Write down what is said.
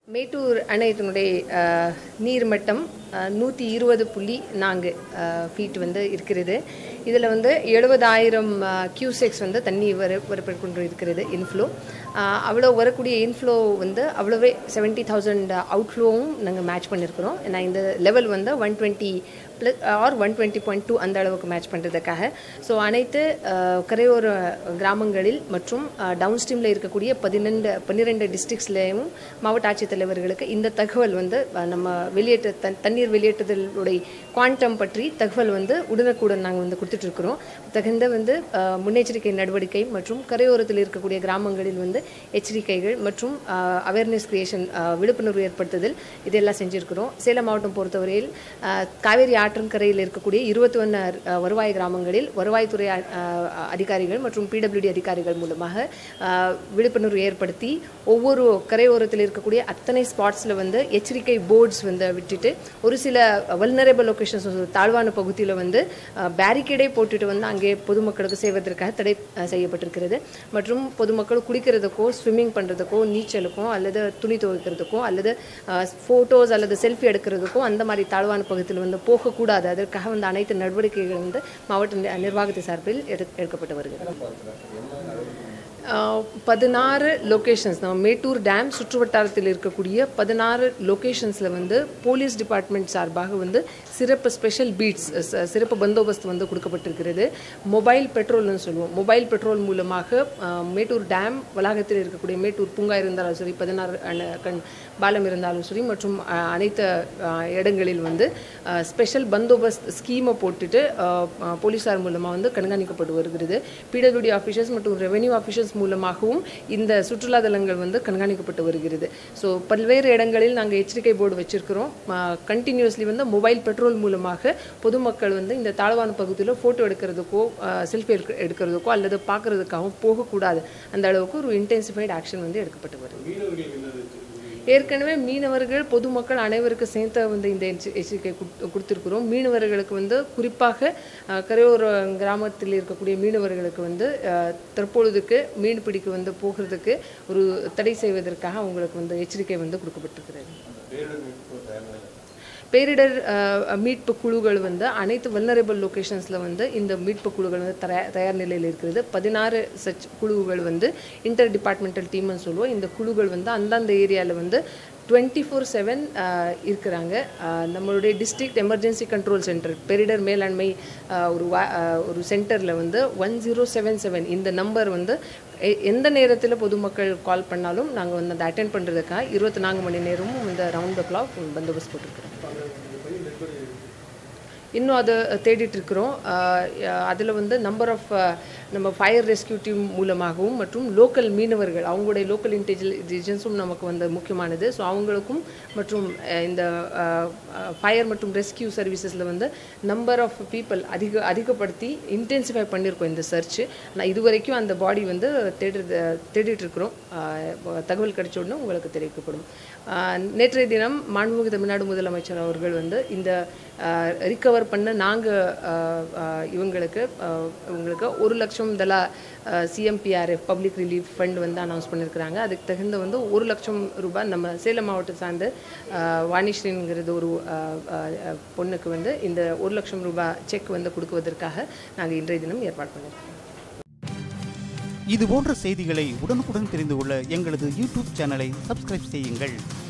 மேட்டூர் அணையத்தினுடைய அஹ், நீர்மட்டம் நூற்றி இருபது புள்ளி நான்கு ஃபீட் வந்து இருக்கிறது இதில் வந்து எழுபதாயிரம் கியூசெக்ஸ் வந்து தண்ணி வர வரப்பட்டு கொண்டு இருக்கிறது இன்ஃப்ளோ அவ்வளோ வரக்கூடிய இன்ஃப்ளோ வந்து அவ்வளோவே செவன்ட்டி தௌசண்ட் அவுட்ஃப்ளோவும் நாங்கள் மேட்ச் பண்ணியிருக்கிறோம் ஏன்னா இந்த லெவல் வந்து one twenty plus or one twenty point two அந்த அளவுக்கு மேட்ச் பண்ணுறதுக்காக ஸோ அனைத்து அஹ், கரையோர கிராமங்களில் மற்றும் டவுன் ஸ்ட்ரீமில் இருக்கக்கூடிய பதினெண்டு பன்னிரெண்டு டிஸ்ட்ரிக்ஸ்லேயும் மாவட்ட ஆட்சித்தலைவர்களுக்கு இந்த தகவல் வந்து அஹ், நம்ம வெளியேற்ற தன் தண்ணீர் வெளியேற்றுதலுடைய குவாண்டம் பற்றி தகவல் வந்து உடனுக்குடன் நாங்கள் வந்து கொடுத்துட்ருக்குறோம் தகுந்த வந்து அஹ், முன்னெச்சரிக்கை நடவடிக்கை மற்றும் கரையோரத்தில் இருக்கக்கூடிய கிராமங்களில் வந்து எச்சரிக்கைகள் மற்றும் அவேர்னஸ் கிரியேஷன் விழிப்புணர்வு ஏற்படுத்துதல் இதெல்லாம் செஞ்சுருக்கிறோம் சேலம் மாவட்டம் பொறுத்தவரையில் அஹ், காவேரி ஆற்றங்கரையில் இருக்கக்கூடிய இருபத்தி ஒன்று வருவாய் கிராமங்களில் வருவாய்த்துறை அ- அஹ், அதிகாரிகள் மற்றும் பிடபிள்யூடி அதிகாரிகள் மூலமாக அஹ், விழிப்புணர்வு ஏற்படுத்தி ஒவ்வொரு கரையோரத்தில் இருக்கக்கூடிய அத்தனை ஸ்பாட்ஸில் வந்து எச்சரிக்கை போர்ட்ஸ் வந்து விட்டுட்டு ஒரு சில வல்னரபிள் லொக்கேஷன்ஸ் தாழ்வான பகுதியில் வந்து பேரிகேடே போட்டுட்டு வந்து அங்கே பொதுமக்களுக்கு செய்வதற்காக தடை அஹ், செய்யப்பட்டிருக்கிறது மற்றும் பொதுமக்கள் குளிக்கிறதுக்கோ ஸ்விம்மிங் பண்ணுறதுக்கோ நீச்சலுக்கோ அல்லது துணி துவைக்கிறதுக்கோ அல்லது ஃபோட்டோஸ் அல்லது செல்ஃபி எடுக்கிறதுக்கோ அந்த மாதிரி தாழ்வான பகுதியில் வந்து போகக்கூடாது அதற்காக வந்து அனைத்து நடவடிக்கைகள் வந்து மாவட்ட நி- நிர்வாகத்தை சார்பில் எடு எடுக்கப்பட்டு வருகிறது ஆஹ் பதினாறு லொக்கேஷன்ஸ் நம்ம மேட்டூர் டேம் சுற்றுவட்டாரத்தில் இருக்கக்கூடிய பதினாறு லொக்கேஷன்ஸில் வந்து போலீஸ் டிபார்ட்மெண்ட் சார்பாக வந்து சிறப்பு ஸ்பெஷல் பீட்ஸ் சிறப்பு பந்தோபஸ்து வந்து கொடுக்கப்பட்டிருக்கிறது மொபைல் பெட்ரோல்னு சொல்லுவோம் மொபைல் பெட்ரோல் மூலமாக ஆஹ் மேட்டூர் டேம் வளாகத்தில் இருக்கக்கூடிய மேட்டூர் பூங்கா இருந்தாலும் சரி பதினாறு அண- கண் பாலம் இருந்தாலும் சரி மற்றும் ஆஹ் அனைத்து ஆஹ் இடங்களில் வந்து ஸ்பெஷல் பந்தோபஸ்த் ஸ்கீமை போட்டுட்டு ஆஹ் ஆஹ் போலீஸார் மூலமாக வந்து கண்காணிக்கப்பட்டு வருகிறது பிடபிள்யூடி ஆஃபீஸர்ஸ் மற்றும் ரெவென்யூ ஆஃபீஸர்ஸ் மூலமாகவும் இந்த சுற்றுலா தலங்கள் வந்து கண்காணிக்கப்பட்டு வருகிறது ஸோ பல்வேறு இடங்களில் நாங்கள் எச்சரிக்கை போர்டு வச்சிருக்கிறோம் கண்டினியூஸ்லி வந்து மொபைல் பெட்ரோல் மூலமாக பொதுமக்கள் வந்து இந்த தாழ்வான பகுதியில் ஃபோட்டோ எடுக்கிறதுக்கோ செல்ஃபி எடுக்க எடுக்கிறதுக்கோ அல்லது பார்க்கறதுக்காகவும் போகக்கூடாது அந்த அளவுக்கு ஒரு இன்டென்சிஃபைடு ஆக்ஷன் வந்து எடுக்கப்பட்டு வருது ஏற்கனவே மீனவர்கள் பொதுமக்கள் அனைவருக்கும் சேர்த்து வந்து இந்த எச்ச- எச்சரிக்கை குடுத்- கொடுத்திருக்கிறோம் மீனவர்களுக்கு வந்து குறிப்பாக அஹ், கரையோர கிராமத்தில் இருக்கக்கூடிய மீனவர்களுக்கு வந்து அஹ், தற்பொழுதுக்கு மீன் பிடிக்க வந்து போகிறதுக்கு ஒரு தடை செய்வதற்காக அவங்களுக்கு வந்து எச்சரிக்கை வந்து கொடுக்கப்பட்டிருக்கிறது பேரிடர் அஹ், மீட்பு குழுக்கள் வந்து அனைத்து வல்னரபிள் லொகேஷன்ஸில் வந்து இந்த மீட்பு குழுக்கள் வந்து தயார் தயார் நிலையில் இருக்கிறது பதினாறு சச் குழுக்கள் வந்து இன்டர் டிபார்ட்மெண்டல் டீம்னு சொல்லுவோம் இந்த குழுக்கள் வந்து அந்தந்த ஏரியாவில் வந்து டுவெண்ட்டி ஃபோர் செவன் இருக்கிறாங்க அஹ், நம்மளுடைய டிஸ்ட்ரிக்ட் எமர்ஜென்சி கண்ட்ரோல் சென்டர் பேரிடர் மேலாண்மை அஹ், ஒரு வா அஹ், ஒரு சென்டரில் வந்து ஒன் ஜீரோ செவன் செவன் இந்த நம்பர் வந்து எ- எந்த நேரத்தில் பொதுமக்கள் கால் பண்ணாலும் நாங்கள் வந்து அதை அட்டென்ட் பண்ணுறதுக்காக இருபத்தி நான்கு மணி நேரமும் இந்த ரவுண்ட் த கிளாக் பந்தோபஸ்த் போட்டிருக்கிறோம் இன்னும் அதை தேடிட்டு இருக்கிறோம் அதில் வந்து நம்பர் ஆஃப் நம்ம ஃபயர் ரெஸ்கியூ டீம் மூலமாகவும் மற்றும் லோக்கல் மீனவர்கள் அவங்களுடைய லோக்கல் இன்டெலிஜென்ஸும் நமக்கு வந்து முக்கியமானது ஸோ அவங்களுக்கும் மற்றும் அஹ், இந்த ஃபயர் மற்றும் ரெஸ்கியூ சர்வீசஸில் வந்து நம்பர் ஆஃப் பீப்புள் அதிக அதிகப்படுத்தி இன்டென்சிஃபை பண்ணியிருக்கோம் இந்த சர்ச் நான் இதுவரைக்கும் அந்த பாடி வந்து தேடுறது தேடிட்டு இருக்கிறோம் அஹ், தகவல் கிடைச்ச உடனே உங்களுக்கு தெரிவிக்கப்படும் அஹ், நேற்றைய தினம் மாண்புமிகு தமிழ்நாடு முதலமைச்சர் அவர்கள் வந்து இந்த ரிகவர் பண்ண நாங்கள் இவங்களுக்கு அஹ், இவங்களுக்கு ஒரு லட்சம் தலா சிஎம்பிஆர்எஃப் பப்ளிக் ரிலீஃப் ஃபண்ட் வந்து அனௌன்ஸ் பண்ணியிருக்கிறாங்க அதுக்கு தகுந்த வந்து ஒரு லட்சம் ரூபாய் நம்ம சேலம் மாவட்டம் சார்ந்த அஹ், வாணிஸ்ரீங்கிறது ஒரு அஹ், அஹ், பொண்ணுக்கு வந்து இந்த ஒரு லட்சம் ரூபாய் செக் வந்து கொடுக்குவதற்காக நாங்கள் இன்றைய தினம் ஏற்பாடு பண்ணியிருக்கோம் இது போன்ற செய்திகளை உடனுக்குடன் தெரிந்து கொள்ள எங்களது யூடியூப் சேனலை சப்ஸ்கிரைப் செய்யுங்கள்